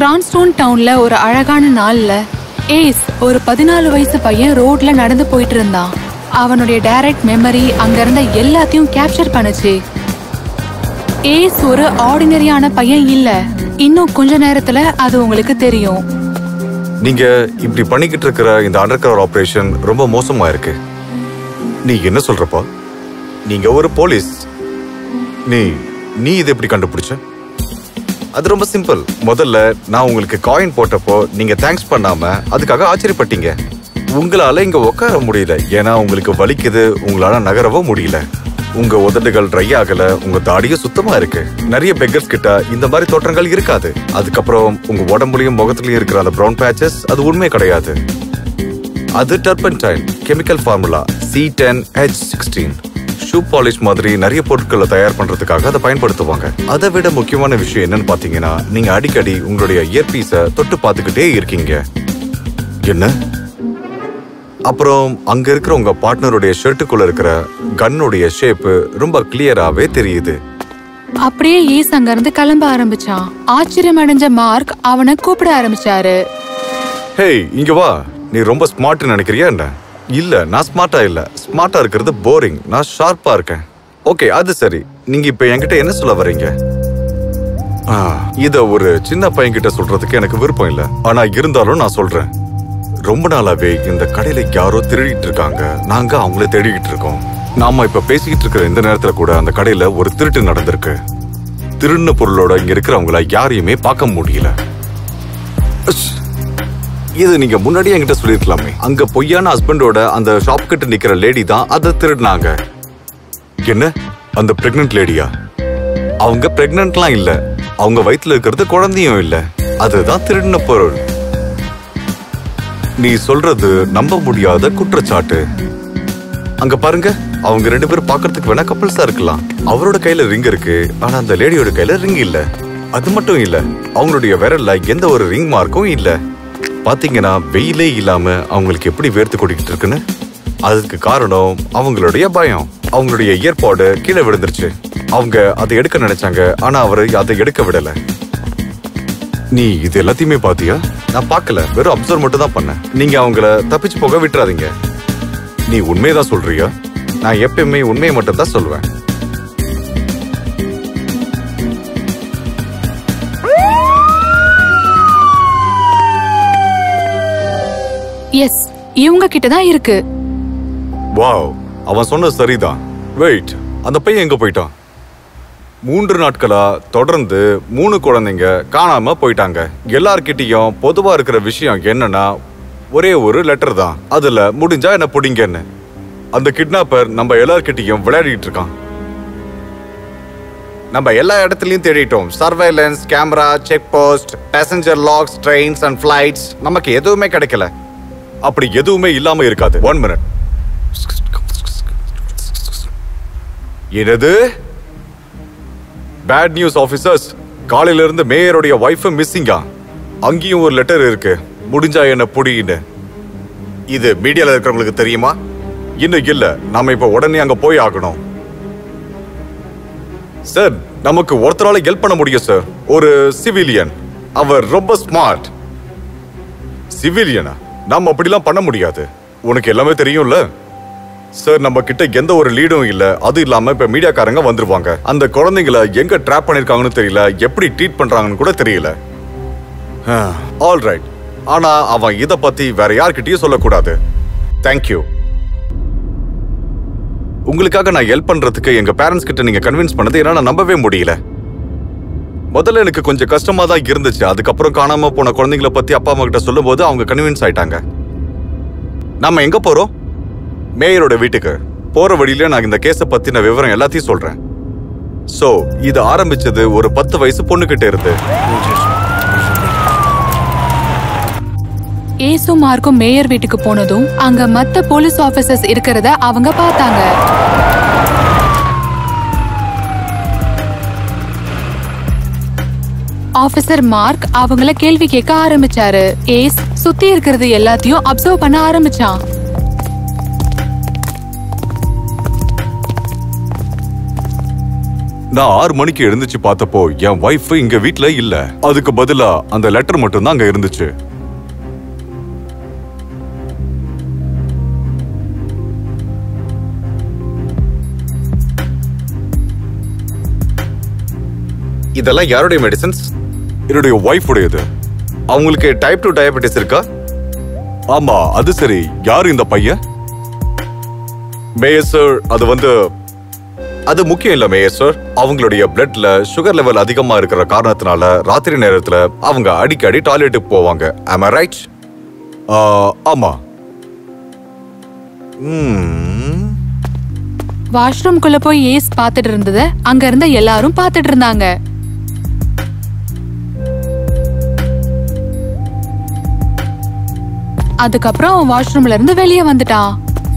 கிரான்ஸ்டோன் டவுன்ல ஒரு அழகான நாள்ல ஏஸ் ஒரு பதினாலு வயசு பையன் ரோட்ல நடந்து போயிட்டு இருந்தான் அவனுடைய டைரக்ட் மெமரி அங்க இருந்த எல்லாத்தையும் கேப்சர் பண்ணுச்சு ஏஸ் ஒரு ஆர்டினரியான பையன் இல்ல இன்னும் கொஞ்ச நேரத்துல அது உங்களுக்கு தெரியும் நீங்க இப்படி பண்ணிக்கிட்டு இருக்கிற இந்த அண்டர் கவர் ஆபரேஷன் ரொம்ப மோசமா இருக்கு நீ என்ன சொல்றப்பா நீங்க ஒரு போலீஸ் நீ நீ இதை எப்படி கண்டுபிடிச்ச அது ரொம்ப சிம்பிள் முதல்ல நான் உங்களுக்கு காயின் போட்டப்போ நீங்க தேங்க்ஸ் பண்ணாம அதுக்காக ஆச்சரியப்பட்டீங்க உங்களால இங்க உட்கார முடியல ஏன்னா உங்களுக்கு வலிக்குது உங்களால நகரவும் முடியல உங்க உதடுகள் ட்ரை ஆகல உங்க தாடியும் சுத்தமா இருக்கு நிறைய பெக்கர்ஸ் கிட்ட இந்த மாதிரி தோற்றங்கள் இருக்காது அதுக்கப்புறம் உங்க உடம்புலயும் முகத்துலயும் இருக்கிற அந்த ப்ரௌன் பேச்சஸ் அது உண்மை கிடையாது அது turpentine chemical formula C ten H sixteen shoe polish மாதிரி நிறைய பொருட்களை தயார் பண்றதுக்காக அதை பயன்படுத்துவாங்க அதை விட முக்கியமான விஷயம் என்னன்னு பாத்தீங்கன்னா நீங்க அடிக்கடி உங்களுடைய இயர்பீஸை தொட்டு பார்த்துக்கிட்டே இருக்கீங்க என்ன அப்புறம் அங்க இருக்கிற உங்க பார்ட்னருடைய ஷர்ட்டுக்குள்ள இருக்கிற கன்னுடைய ஷேப்பு ரொம்ப கிளியராவே தெரியுது அப்படியே ஏஸ் அங்க இருந்து கிளம்ப ஆரம்பிச்சான் ஆச்சரியம் அடைஞ்ச மார்க் அவனை கூப்பிட ஆரம்பிச்சாரு ஹேய் இங்க வா நீ ரொம்ப ஸ்மார்ட் நினைக்கிறியா என்ன இல்ல நான் ஸ்மார்ட்டா இல்ல ஸ்மார்ட்டா இருக்கிறது போரிங் நான் ஷார்ப்பா இருக்கேன் ஓகே அது சரி நீங்க இப்ப என்கிட்ட என்ன சொல்ல வர்றீங்க ஆ, இத ஒரு சின்ன பையன்கிட்ட சொல்றதுக்கு எனக்கு விருப்பம் இல்ல ஆனா இருந்தாலும் நான் சொல்றேன் ரொம்ப நாளாவே இந்த கடையில யாரோ திருடிட்டு இருக்காங்க நாங்க அவங்கள தேடிக்கிட்டு இருக்கோம் நாம இப்ப பேசிக்கிட்டு இருக்கிற இந்த நேரத்துல கூட அந்த கடையில ஒரு திருட்டு நடந்திருக்கு திருடின பொருளோட இங்க இருக்கிறவங்கள யாரையுமே பார்க்க முடியல அஷ். இது நீங்க முன்னாடியே என்கிட்ட சொல்லிருக்கலாமே அங்க பொய்யான ஹஸ்பண்டோட அந்த ஷாப் கிட்ட நிக்கிற லேடி தான் அதை திருடினாங்க என்ன அந்த பிரெக்னன்ட் லேடியா அவங்க பிரெக்னன்ட்லாம் இல்ல அவங்க வயித்துல இருக்கிறது குழந்தையும் இல்ல அதுதான் திருடின பொருள் நீ சொல்றது நம்ப முடியாத குற்றச்சாட்டு அங்க பாருங்க அவங்க ரெண்டு பேரும் பார்க்கறதுக்கு வேணா கப்பல்ஸா இருக்கலாம் அவரோட கையில ரிங் இருக்கு ஆனா அந்த லேடியோட கையில ரிங் இல்ல அது மட்டும் இல்ல அவங்களுடைய விரல்ல எந்த ஒரு ரிங் மார்க்கும் இல்ல பாத்தீங்கன்னா வெயிலே இல்லாம அவங்களுக்கு எப்படி வேர்த்து கொட்டிக்கிட்டு இருக்குன்னு அதுக்கு காரணம் அவங்களுடைய பயம் அவங்களுடைய இயற்பாடு கீழே விழுந்துருச்சு அவங்க அதை எடுக்க நினைச்சாங்க ஆனா அவர் அதை எடுக்க விடல நீ இது எல்லாத்தையுமே பாத்தியா நான் பார்க்கல வெறும் அப்சர்வ் மட்டும் தான் பண்ணேன் நீங்க அவங்கள தப்பிச்சு போக விட்டுறாதீங்க நீ உண்மையதான் சொல்றியா நான் எப்பயுமே உண்மையை மட்டும் தான் சொல்லுவேன் எஸ் இவங்க கிட்ட தான் இருக்கு வாவ் அவன் சொன்னது சரிதான் வெயிட் அந்த பையன் எங்க போயிட்டான் மூன்று நாட்களா தொடர்ந்து மூணு குழந்தைங்க காணாம போயிட்டாங்க எல்லார்கிட்டயும் பொதுவா இருக்கிற விஷயம் என்னன்னா ஒரே ஒரு லெட்டர் தான் அதுல முடிஞ்சா என்ன பிடிங்கன்னு அந்த கிட்னாப்பர் நம்ம எல்லார்கிட்டயும் விளையாடிட்டு இருக்கான் நம்ம எல்லா இடத்துலயும் தேடிட்டோம் surveillance camera check post passenger logs trains and flights நமக்கு எதுவுமே கிடைக்கல அப்படி எதுவுமே இல்லாம இருக்காது ஒன் மினிட் என்னது பேட் நியூஸ் ஆபீசர்ஸ் காலையில இருந்து மேயருடைய ஒய்ஃப் மிஸ்ஸிங்கா அங்கேயும் ஒரு லெட்டர் இருக்கு முடிஞ்சா என்ன புடின்னு இது மீடியால இருக்கிறவங்களுக்கு தெரியுமா இன்னும் இல்ல நாம இப்ப உடனே அங்க போய் ஆகணும் சார் நமக்கு ஒருத்தரால ஹெல்ப் பண்ண முடியும் சார் ஒரு சிவிலியன் அவர் ரொம்ப ஸ்மார்ட் சிவிலியனா நம்ம அப்படிலாம் பண்ண முடியாது உனக்கு எல்லாமே தெரியும்ல சார் நம்ம கிட்ட எந்த ஒரு லீடும் இல்ல அது இல்லாம இப்ப மீடியாக்காரங்க வந்துருவாங்க அந்த குழந்தைங்கள எங்க ட்ராப் பண்ணிருக்காங்கன்னு தெரியல எப்படி ட்ரீட் பண்றாங்கன்னு கூட தெரியல ஆல் ரைட் ஆனா அவன் இத பத்தி வேற யார்கிட்டயும் சொல்லக்கூடாது தேங்க்யூ உங்களுக்காக நான் ஹெல்ப் பண்றதுக்கு எங்க பேரண்ட்ஸ் கிட்ட நீங்க கன்வின்ஸ் பண்ணது என்னால நம்பவே முடியல முதல்ல எனக்கு கொஞ்சம் கஷ்டமா தான் இருந்துச்சு அதுக்கப்புறம் காணாம போன குழந்தைங்கள பத்தி அப்பா அம்மா கிட்ட சொல்லும்போது அவங்க கன்வின்ஸ் ஆயிட்டாங்க நாம எங்க போறோம் மேயரோட வீட்டுக்கு போற வழியில நான் இந்த கேஸ பத்தின விவரம் எல்லாத்தையும் சொல்றேன் சோ இது ஆரம்பிச்சது ஒரு பத்து வயசு பொண்ணு கிட்ட இருந்து ஏசு மார்க்கும் மேயர் வீட்டுக்கு போனதும் அங்க மத்த போலீஸ் ஆபீசர்ஸ் இருக்கிறத அவங்க பார்த்தாங்க ஆபீசர் மார்க் அவங்கள கேள்வி கேட்க ஆரம்பிச்சாரு ஏஸ் சுத்தி இருக்கிறது எல்லாத்தையும் அப்சர்வ் பண்ண ஆரம்பிச்சான் நான் ஆறு மணிக்கு எழுந்துச்சு பார்த்தப்போ என் ஒய்ஃப் இங்க வீட்ல இல்ல அதுக்கு பதிலா அந்த லெட்டர் மட்டும் தான் அங்க இருந்துச்சு இதெல்லாம் யாருடைய மெடிசன்ஸ் என்னுடைய ஒய்ஃப் உடையது அவங்களுக்கு டைப் டூ டயபெட்டிஸ் இருக்கா ஆமா அது சரி யார் இந்த பையன் மேயர் சார் அது வந்து அது முக்கியம் இல்ல மேயர் சார் அவங்களுடைய பிளட்ல சுகர் லெவல் அதிகமா இருக்கிற காரணத்தினால ராத்திரி நேரத்துல அவங்க அடிக்கடி டாய்லெட்டுக்கு போவாங்க ஆமா ரைட் ஆமா ம் வாஷ்ரூம்குள்ள போய் ஏஸ் பார்த்துட்டு இருந்தத அங்க இருந்த எல்லாரும் பார்த்துட்டு இருந்தாங்க அதுக்கப்புறம் அவன் வாஷ்ரூம்ல இருந்து வெளியே வந்துட்டான்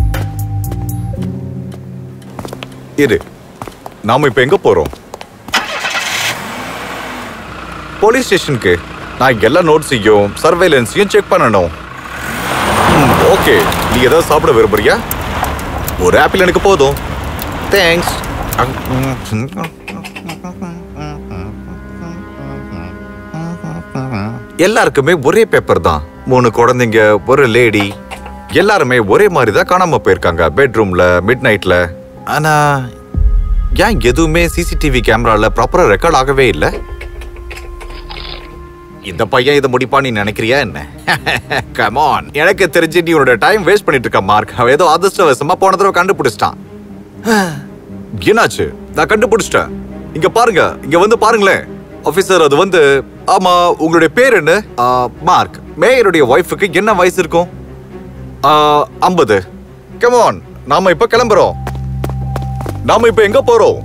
இரு நாம இப்ப எங்க போறோம் போலீஸ் ஸ்டேஷனுக்கு நான் எல்லா நோட்ஸையும் சர்வேலன்ஸையும் செக் பண்ணணும் ஓகே நீ ஏதாவது சாப்பிட விரும்புறியா ஒரு ஆப்பிள் எனக்கு போதும் தேங்க்ஸ் எல்லாருக்குமே ஒரே பேப்பர் தான் மூணு குழந்தைங்க ஒரு லேடி எல்லாருமே ஒரே மாதிரி தான் காணாம போயிருக்காங்க பெட்ரூம்ல மிட் நைட்ல ஆனா ஏன் எதுவுமே சிசிடிவி கேமரால ப்ராப்பரா ரெக்கார்ட் ஆகவே இல்லை இந்த பையன் இதை முடிப்பா நீ நினைக்கிறியா என்ன கமான் எனக்கு தெரிஞ்சு நீ உன்னோட டைம் வேஸ்ட் பண்ணிட்டு இருக்க மார்க் அவன் ஏதோ அதிர்ஷ்டவசமா போன தடவை கண்டுபிடிச்சிட்டான் என்னாச்சு நான் கண்டுபிடிச்சிட்டேன் இங்க பாருங்க இங்க வந்து பாருங்களேன் ஆபீசர் அது வந்து ஆமா உங்களுடைய பேர் என்ன ஆ, மார்க் மேயருடைய ஒய்ஃபுக்கு என்ன வயசு இருக்கும் ஐம்பது கமான் நாம இப்ப கிளம்புறோம் நாம இப்ப எங்க போறோம்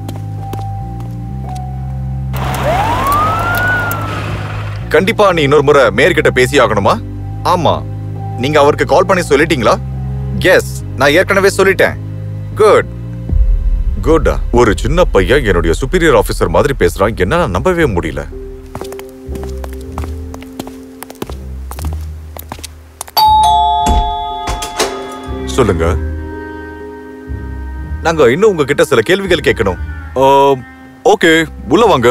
கண்டிப்பா நீ இன்னொரு முறை மேயர்கிட்ட பேசி ஆகணுமா ஆமா நீங்க அவருக்கு கால் பண்ணி சொல்லிட்டீங்களா எஸ் நான் ஏற்கனவே சொல்லிட்டேன் குட் குட் ஒரு சின்ன பையன் என்னுடைய சுப்பீரியர் ஆபீசர் மாதிரி பேசுறான் என்னால நம்பவே முடியல சொல்லுங்க நாங்க இன்னும் உங்ககிட்ட சில கேள்விகள் கேட்கணும் ஓகே உள்ள வாங்க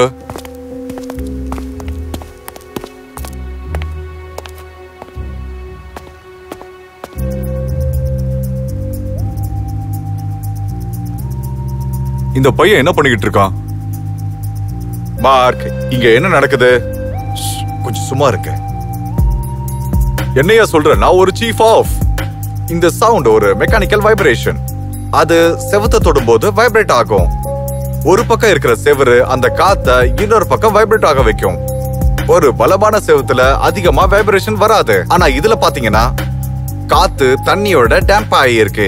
இந்த பையன் என்ன பண்ணிக்கிட்டு இருக்கான் மார்க் இங்க என்ன நடக்குது ஷ், கொஞ்சம் சும்மா இருங்க என்னையா சொல்ற நான் ஒரு சீஃப் ஆஃப் இந்த சவுண்ட் ஒரு மெக்கானிக்கல் வைப்ரேஷன் அது செவத்தை தொடும்போது வைப்ரேட் ஆகும் ஒரு பக்கம் இருக்கிற செவரு அந்த காத்த இன்னொரு பக்கம் வைப்ரேட் ஆக வைக்கும் ஒரு பலமான செவத்துல அதிகமா வைப்ரேஷன் வராது ஆனா இதுல பாத்தீங்கன்னா காத்து தண்ணியோட டேம்ப் ஆகி இருக்கு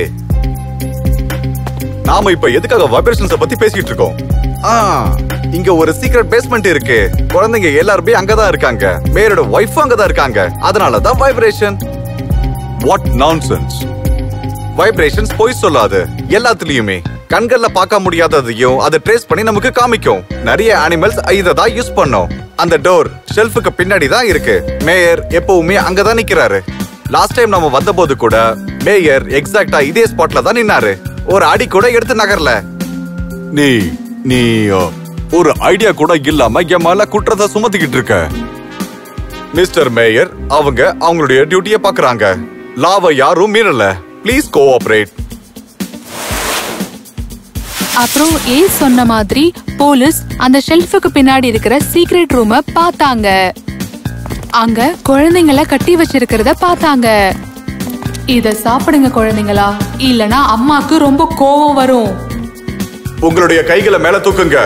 நாம இப்ப எதுக்காக வைப்ரேஷன்ஸ் பத்தி பேசிட்டு இருக்கோம் ஆ, இங்க ஒரு சீக்ரெட் பேஸ்மெண்ட் இருக்கு குழந்தைங்க எல்லாருமே அங்கதான் இருக்காங்க மேயரோட ஒய்ஃபும் அங்கதான் இருக்காங்க அதனால தான் வைப்ரேஷன் வாட் நான்சென்ஸ் வைப்ரேஷன்ஸ் பொய் சொல்லாது எல்லாத்துலயுமே கண்கள்ல பார்க்க முடியாததையும் அதை ட்ரேஸ் பண்ணி நமக்கு காமிக்கும் நிறைய அனிமல்ஸ் இதை தான் யூஸ் பண்ணும் அந்த டோர் ஷெல்ஃபுக்கு பின்னாடி தான் இருக்கு மேயர் எப்பவுமே அங்கதான் நிக்கிறாரு லாஸ்ட் டைம் நம்ம வந்தபோது கூட மேயர் எக்ஸாக்ட்டா இதே ஸ்பாட்ல தான் நின்னாரு ஒரு அடி கூட எடுத்து நகரல நீ நீ அ, ஒரு ஐடியா கூட இல்லாம என் மேல குற்றத்தை சுமத்திக்கிட்டு இருக்க மிஸ்டர் மேயர் அவங்க அவங்களுடைய டியூட்டியை பாக்குறாங்க லாவை யாரும் மீறல ப்ளீஸ் கோஆபரேட் அப்புறம் ஏ சொன்ன மாதிரி போலீஸ் அந்த ஷெல்ஃபுக்கு பின்னாடி இருக்கிற சீக்ரெட் ரூம பார்த்தாங்க அங்க குழந்தைங்கள கட்டி வச்சிருக்கிறத பார்த்தாங்க இத சாப்பிடுங்க குழந்தைங்களா இல்லனா அம்மாக்கு ரொம்ப கோவம் வரும் உங்களுடைய கைகளை மேல தூக்குங்க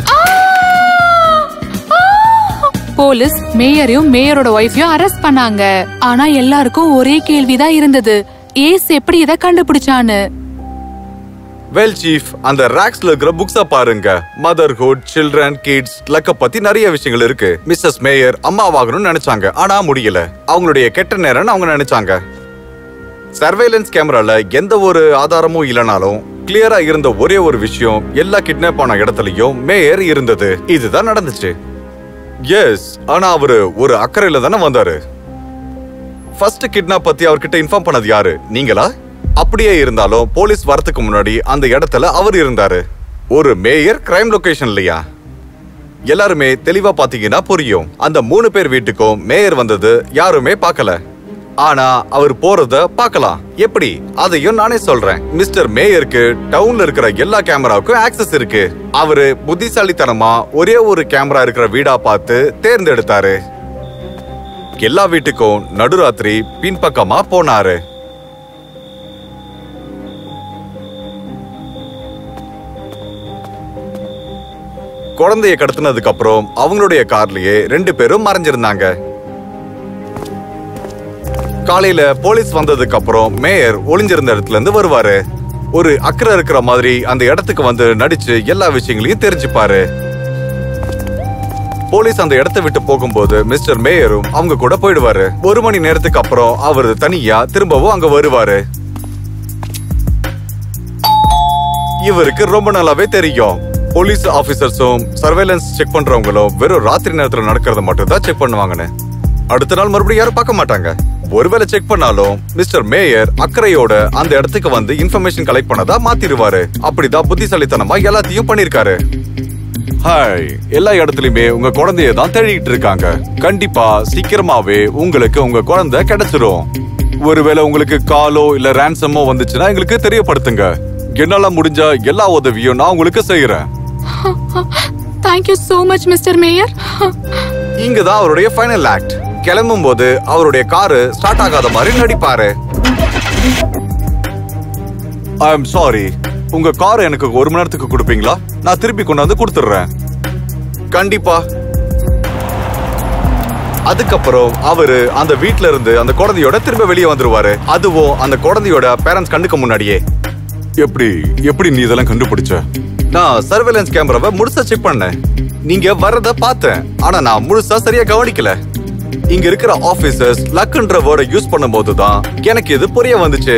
போலீஸ் மேயரையும் மேயரோட ஒய்ஃபையும் அரெஸ்ட் பண்ணாங்க ஆனா எல்லாருக்கும் ஒரே கேள்விதான் இருந்தது ஏஸ் எப்படி இத கண்டுபிடிச்சான்னு வெல் சீஃப் அந்த ராக்ஸ்ல இருக்கிற புக்ஸ பாருங்க மதர்ஹுட் சில்ட்ரன் கிட்ஸ் லக்க பத்தி நிறைய விஷயங்கள் இருக்கு மிஸ்ஸஸ் மேயர் அம்மாவாகணும்னு நினைச்சாங்க ஆனா முடியல அவங்களுடைய கெட்ட நேரம்னு அவங்க நினைச்சாங்க சர்வேலன்ஸ் கேமரால எந்த ஒரு ஆதாரமும் இல்லனாலும் கிளியரா இருந்த ஒரே ஒரு விஷயம் எல்லா கிட்னாப் ஆன இடத்துலயும் மேயர் இருந்தது இதுதான் நடந்துச்சு எஸ் ஆனா அவரு ஒரு அக்கறையில தானே வந்தாரு ஃபர்ஸ்ட் கிட்னாப் பத்தி அவர்கிட்ட இன்ஃபார்ம் பண்ணது யாரு நீங்களா அப்படியே இருந்தாலும் போலீஸ் வரதுக்கு முன்னாடி அந்த இடத்துல அவர் இருந்தாரு ஒரு மேயர் கிரைம் லொகேஷன் இல்லையா எல்லாருமே தெளிவா பாத்தீங்கன்னா புரியும் அந்த மூணு பேர் வீட்டுக்கும் மேயர் வந்தது யாருமே பார்க்கல ஆனா அவர் போறத பார்க்கலாம் எப்படி அதையும் நானே சொல்றேன் மிஸ்டர் மேயருக்கு டவுன்ல இருக்கிற எல்லா கேமராவுக்கும் ஆக்சஸ் இருக்கு அவரு புத்திசாலித்தனமா ஒரே ஒரு கேமரா இருக்கிற வீடா பார்த்து தேர்ந்தெடுத்தாரு எல்லா வீட்டுக்கும் நடுராத்திரி பின்பக்கமா போனாரு குழந்தைய கடத்தினதுக்கு அப்புறம் அவங்களுடைய கார்லயே ரெண்டு பேரும் மறைஞ்சிருந்தாங்க காலையில போலீஸ் வந்ததுக்கு அப்புறம் மேயர் ஒளிஞ்சிருந்த இடத்துல இருந்து வருவாரு ஒரு அக்கறை இருக்கிற மாதிரி அந்த இடத்துக்கு வந்து நடிச்சு எல்லா விஷயங்களையும் தெரிஞ்சுப்பாரு போலீஸ் அந்த இடத்தை விட்டு போகும்போது மிஸ்டர் மேயரும் அவங்க கூட போயிடுவாரு ஒரு மணி நேரத்துக்கு அப்புறம் அவர் தனியா திரும்பவும் அங்க வருவாரு இவருக்கு ரொம்ப நல்லாவே தெரியும் போலீஸ் ஆபீசர்ஸும் சர்வேலன்ஸ் செக் பண்றவங்களும் வெறும் ராத்திரி நேரத்துல நடக்கிறத மட்டும் தான் செக் பண்ணுவாங்கன்னு அடுத்த நாள் மறுபடியும் யாரும் பார்க்க மாட்டாங்க ஒருவேளை செக் பண்ணாலும் மிஸ்டர் மேயர் அக்கறையோட அந்த இடத்துக்கு வந்து இன்ஃபர்மேஷன் கலெக்ட் பண்ணதா மாத்திருவாரு அப்படிதான் புத்திசாலித்தனமா எல்லாத்தையும் பண்ணிருக்காரு ஹாய் எல்லா இடத்துலயுமே உங்க குழந்தைய தான் தேடிட்டு இருக்காங்க கண்டிப்பா சீக்கிரமாவே உங்களுக்கு உங்க குழந்தை கிடைச்சிரும் ஒருவேளை உங்களுக்கு காலோ இல்ல ரேன்சமோ வந்துச்சுன்னா எங்களுக்கு தெரியப்படுத்துங்க என்னால முடிஞ்ச எல்லா உதவியும் நான் உங்களுக்கு செய்யறேன் thank you so much mister mayor இங்க தான் அவருடைய ஃபைனல் ஆக்ட் கிளம்பும் போது அவருடைய காரு ஸ்டார்ட் ஆகாத மாதிரி நடிப்பாரு ஐ எம் சாரி உங்க கார் எனக்கு ஒரு மணி நேரத்துக்கு கொடுப்பீங்களா நான் திருப்பி கொண்டாந்து கொடுத்துடுறேன் கண்டிப்பா அதுக்கப்புறம் அவரு அந்த வீட்ல இருந்து அந்த குழந்தையோட திரும்ப வெளியே வந்துருவாரு அதுவும் அந்த குழந்தையோட பேரண்ட்ஸ் கண்ணுக்கு முன்னாடியே எப்படி எப்படி நீ இதெல்லாம் கண்டுபிடிச்ச நான் சர்வேலன்ஸ் கேமராவை முழுசா செக் பண்ணேன் நீங்க வர்றத பார்த்தேன் ஆனா நான் முழுசா சரியா கவனிக்கல இங்க இருக்கிற ஆபீசர்ஸ் லக்குன்ற வேர்டை யூஸ் பண்ணும்போது தான் எனக்கு இது புரிய வந்துச்சு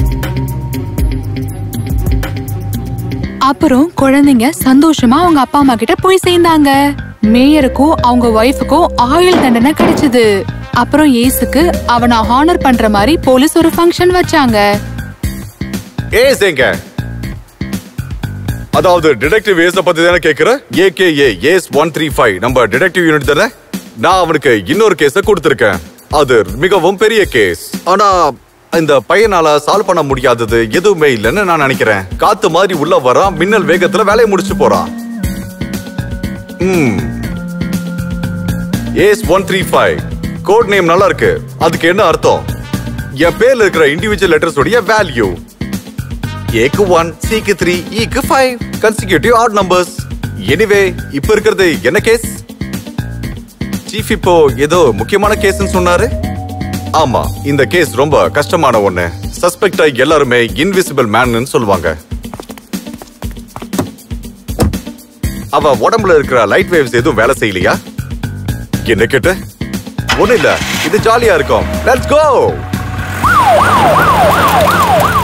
அப்புறம் குழந்தைங்க சந்தோஷமா அவங்க அப்பா அம்மா கிட்ட போய் சேர்ந்தாங்க மேயருக்கும் அவங்க ஒய்ஃபுக்கும் ஆயுள் தண்டனை கிடைச்சது அப்புறம் ஏசுக்கு அவனை ஹானர் பண்ற மாதிரி போலீஸ் ஒரு ஃபங்க்ஷன் வச்சாங்க ஏஸ் எங்க அதாவது டிடெக்டிவ் ஏஸ பத்தி தானே கேக்குற AKA ace one three five நம்ம டிடெக்டிவ் யூனிட் தானே நான் அவனுக்கு இன்னொரு கேஸ கொடுத்திருக்கேன் அது மிகவும் பெரிய கேஸ் ஆனா இந்த பையனால சால்வ் பண்ண முடியாதது எதுவுமே இல்லைன்னு நான் நினைக்கிறேன் காத்து மாதிரி உள்ள வரான் மின்னல் வேகத்துல வேலையை முடிச்சு போறான் ம் ace one three five code name நல்லா இருக்கு அதுக்கு என்ன அர்த்தம் என் பேர்ல இருக்கிற இண்டிவிஜுவல் லெட்டர்ஸ் உடைய வேல்யூ ஏக்கு ஒன் சிக்கு த்ரீ ஈக்கு five consecutive odd numbers anyway இப்ப இருக்கிறது என்ன கேஸ் சீஃப் இப்போ ஏதோ முக்கியமான கேஸ்னு சொன்னாரு ஆமா இந்த கேஸ் ரொம்ப கஷ்டமான ஒண்ணு சஸ்பெக்டா எல்லாருமே இன்விசிபிள் மேன்னு சொல்லுவாங்க அவ உடம்புல இருக்கிற லைட் வேவ்ஸ் எதுவும் வேலை செய்யலையா என்ன கேட்ட ஒண்ணு இல்ல இது ஜாலியா இருக்கும் லெட்ஸ் கோ